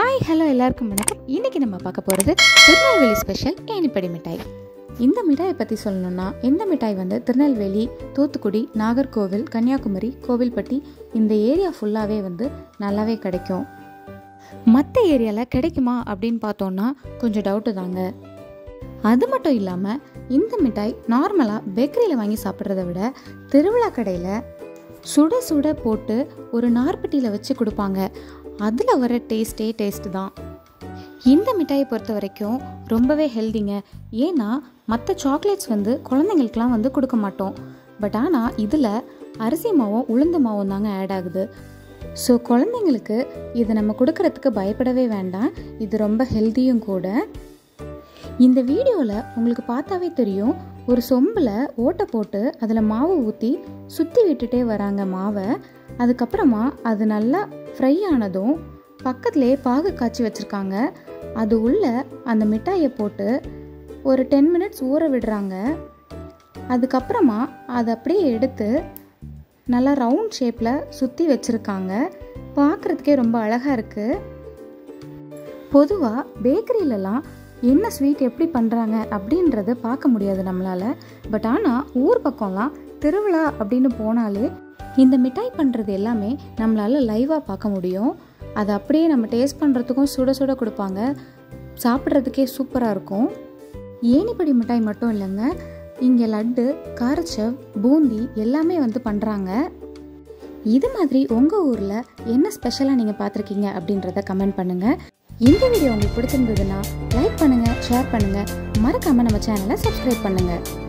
hi hello எல்லாருக்கும் வணக்கம் இன்றைக்கி நம்ம பார்க்க போகிறது திருநெல்வேலி ஸ்பெஷல் ஏனிப்படி மிட்டாய் இந்த மிட்டாயை பற்றி சொல்லணும்னா இந்த மிட்டாய் வந்து திருநெல்வேலி தூத்துக்குடி நாகர்கோவில் கன்னியாகுமரி கோவில்பட்டி இந்த ஏரியா ஃபுல்லாகவே வந்து நல்லாவே கிடைக்கும் மற்ற ஏரியாவில் கிடைக்குமா அப்படின்னு பார்த்தோன்னா கொஞ்சம் டவுட்டு தாங்க அது மட்டும் இல்லாமல் இந்த மிட்டாய் நார்மலாக பேக்கரியில் வாங்கி சாப்பிட்றத விட திருவிழா கடையில் சுட சுட போட்டு ஒரு நார்பட்டியில் வச்சு கொடுப்பாங்க அதில் வர டேஸ்ட்டே டேஸ்ட்டு தான் இந்த மிட்டாயை பொறுத்த வரைக்கும் ரொம்பவே ஹெல்திங்க ஏன்னா மற்ற சாக்லேட்ஸ் வந்து குழந்தைங்களுக்குலாம் வந்து கொடுக்க மாட்டோம் பட் ஆனால் இதில் அரிசி மாவும் உளுந்து மாவும் தாங்க ஆட் ஆகுது ஸோ குழந்தைங்களுக்கு இதை நம்ம கொடுக்கறதுக்கு பயப்படவே வேண்டாம் இது ரொம்ப ஹெல்த்தியும் கூட இந்த வீடியோவில் உங்களுக்கு பார்த்தாவே தெரியும் ஒரு சொம்பில் ஓட்டை போட்டு அதில் மாவு ஊற்றி சுற்றி விட்டுட்டே வராங்க மாவை அதுக்கப்புறமா அது நல்லா ஃப்ரை ஆனதும் பக்கத்துலேயே பாகு காய்ச்சி வச்சுருக்காங்க அது உள்ள அந்த மிட்டாயை போட்டு ஒரு டென் மினிட்ஸ் ஊற விடுறாங்க அதுக்கப்புறமா அதை அப்படியே எடுத்து நல்லா ரவுண்ட் ஷேப்பில் சுற்றி வச்சுருக்காங்க பார்க்குறதுக்கே ரொம்ப அழகாக இருக்குது பொதுவாக பேக்கரியிலலாம் என்ன ஸ்வீட் எப்படி பண்ணுறாங்க அப்படின்றத பார்க்க முடியாது நம்மளால் பட் ஆனால் ஊர் பக்கம்லாம் திருவிழா அப்படின்னு போனாலே இந்த மிட்டாய் பண்ணுறது எல்லாமே நம்மளால் லைவாக பார்க்க முடியும் அதை அப்படியே நம்ம டேஸ்ட் பண்ணுறதுக்கும் சுட சுட கொடுப்பாங்க சாப்பிட்றதுக்கே சூப்பராக இருக்கும் ஏனிப்படி மிட்டாய் மட்டும் இல்லைங்க இங்கே லட்டு காரச்சவ் பூந்தி எல்லாமே வந்து பண்ணுறாங்க இது மாதிரி உங்கள் ஊரில் என்ன ஸ்பெஷலாக நீங்கள் பார்த்துருக்கீங்க அப்படின்றத கமெண்ட் பண்ணுங்கள் இந்த வீடியோ உங்களுக்கு பிடிச்சிருந்ததுன்னா லைக் பண்ணுங்கள் ஷேர் பண்ணுங்கள் மறக்காமல் நம்ம சேனலை சப்ஸ்கிரைப் பண்ணுங்கள்